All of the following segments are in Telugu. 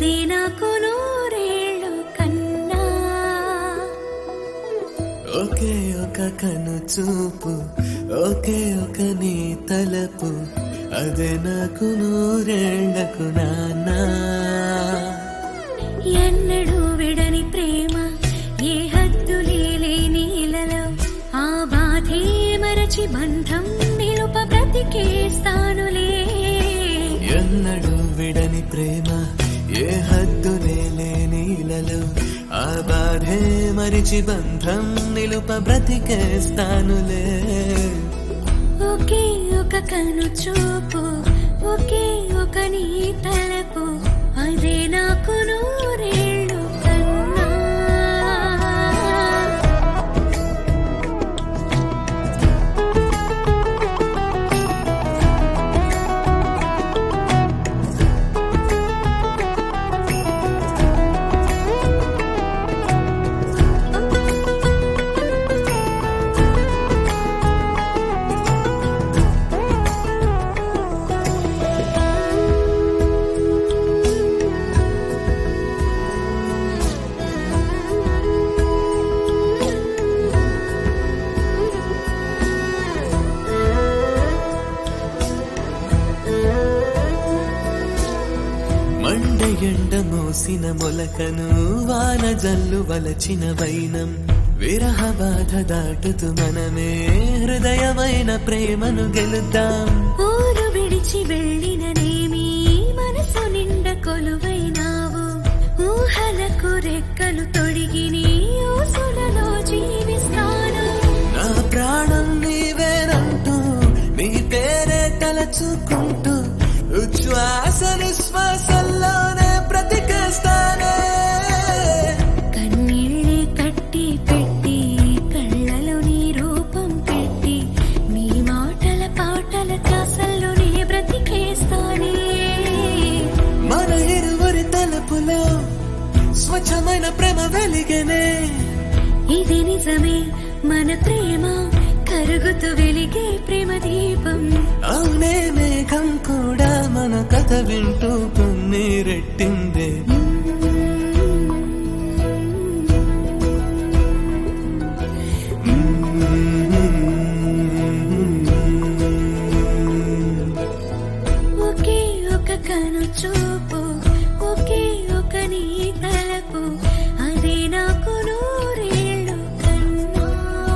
అది నాకు నూరేళ్ళు కన్నా ఒకే ఒక కను చూపు ఒకే ఒక నీ తలపు అదే నాకు నూరేళ్లకు నాన్నా ఎన్నడూ విడని ప్రేమ ఏ హద్దులే లేని ఇలలో ఆ బాధే మరచి బంధం నిలుప బ్రతికేస్తానులే ఎన్నడూ విడని ప్రేమ ఏ హద్దులే లేని ఇలలో ఆ బాధే మరిచి బంధం నిలుప బ్రతికేస్తానులే ఒకే ఒక కను చూపు ఒకే ఒక నీ తలపు అదే నాకు నూరేళ్ళు కన్నా మండ ఎండ మోసిన మొలకను వాన జల్లు వలచిన వైనం విరహ బాధ దాటుతూ మనమే హృదయమైన ప్రేమను గెలుద్దాం ఊరు విడిచి వెళ్ళిననేమి మనసు నిండ కొలువైనావు ఊహలకు రెక్కలు తొడిగి నీ ఊసులలో జీవిస్తాను నా ప్రాణం నీవేనంటూ నీ పేరే తలచుకుంటూ ఉచ్ఛ్వాస నిశ్వాసల్లోనే బ్రతికేస్తానే కన్నీళ్ళే కట్టి పెట్టి కళ్ళలో నీ రూపం పెట్టి నీ మాటల పాటల త్యాసల్లో నీ బ్రతికేస్తానే మన ఇరువురి తలుపులో స్వచ్ఛమైన ప్రేమ వెలిగనే ఇది నిజమే మన ప్రేమ కరుగుతూ వెలిగే ప్రేమ దీపం అవునే మేఘం కూడా మన కథ వింటూ కన్నీరెట్టిందే ఒకే ఒక కను చూపు ఒకే ఒక నీ తలపు అదే నాకు నూరేళ్ళు కన్నా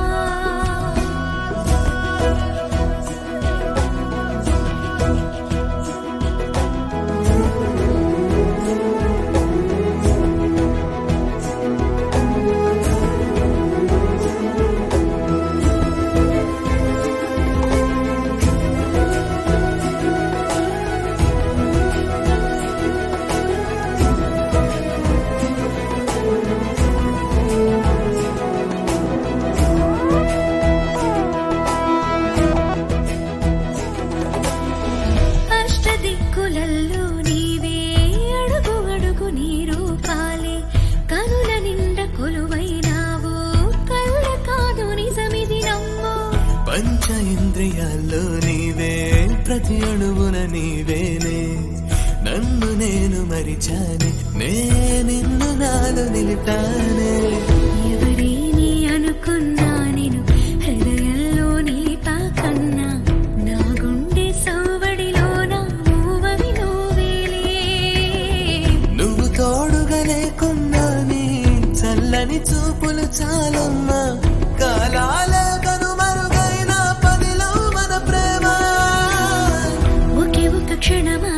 అష్టదిక్కులల్లో నీవే అడుగు అడుగు నీ రూపాలే కనుల నిండ కొలువైనావు కళ్ళ కాదు నిజమిది నమ్మో పంచ ఇంద్రియాల్లో నీవే ప్రతి అణువున నీవేనే నన్ను నేను మరిచానే నే నిన్ను నాలో నిలిపానే ఎవరిని అనుకున్నా నేను హృదయంలో నీ తాకన్నా నా గుండె సౌవడిలో నా మూవవి నువ్వేలే నువ్వు తోడుగా లేకున్నా నీ చల్లని చూపులు చాలమ్మా కాలాల కనుమరుగైన పదిలో మన ప్రేమ ఒకే ఒక క్షణమా